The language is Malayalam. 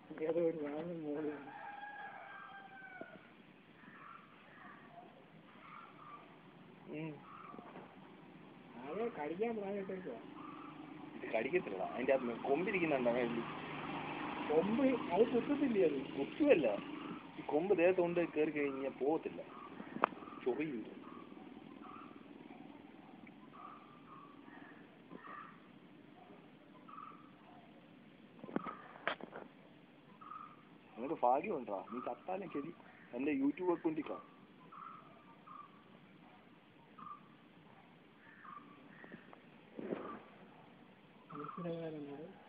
ഏതോ ഒരു ഞാനും മോളും ഉം. ആകെ കടിക്കാൻ പ്രായട്ടേക്കുവാ ഇത് കടിക്കത്തില്ല അതിന്റെ അകത്ത് കൊമ്പിരിക്കുന്നുണ്ടോ വേണ്ടി കൊമ്പ് അത് കുത്തത്തില്ലേ അത് കുത്തുമല്ല ഈ കൊമ്പ് ദേഹത്ത് കൊണ്ട് കയറി കഴിഞ്ഞാൽ പോകത്തില്ല ചൊറിയും നിനക്ക് ഭാഗ്യമുണ്ടാ നീ ചത്താലും ശരി എന്റെ യൂട്യൂബ് അക്കൗണ്ടിൽ കാണും മനസ്സിലാകാനുള്ളത്